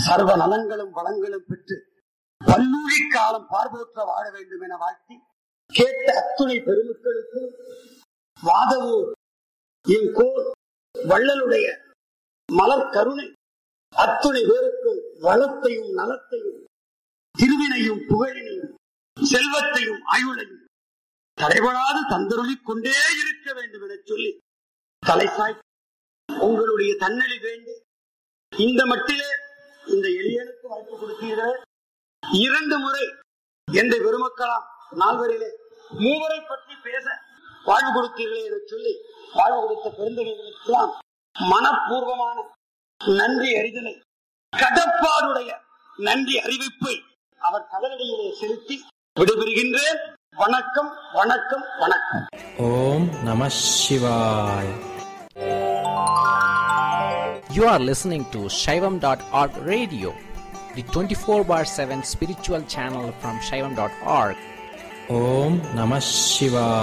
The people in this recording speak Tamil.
சர்வ நலன்களும் வளங்களும் பெற்று பல்லூழி காலம் பார்வோற்ற வாழ வேண்டும் என வாழ்த்தி கேட்ட அத்துணை பெருமக்களுக்கு வாதவூர் என் கோர் வள்ளலுடைய மலர் கருணை அத்துணை பேருக்கும் வளத்தையும் நலத்தையும் திருவினையும் புகழினையும் செல்வத்தையும் ஆயுளையும் தடைபடாது தந்தருளிக் கொண்டே இருக்க வேண்டும் என சொல்லி தலைசாய் உங்களுடைய தன்னலி வேண்டி இந்த மட்டிலே இந்த எளியனுக்கு வாய்ப்பு கொடுத்தீர்களே இரண்டு முறை எந்த பெருமக்களாம் நால்வரிலே மூவரை பற்றி பேச வாழ்வு கொடுத்தீர்களே என சொல்லி வாழ்வு கொடுத்த பெருந்தகைகளுக்கெல்லாம் மனப்பூர்வமான நன்றி அறிதலை கடப்பாடுடைய நன்றி அறிவிப்பை அவர் கதலடியிலே செலுத்தி விடைபெறுகின்றேன் வணக்கம் வணக்கம் வணக்கம் ஓம் நம சிவாய் You are listening to Shaivam.org radio, the 24 bar 7 spiritual channel from Shaivam.org. ஓம் நம சிவாய்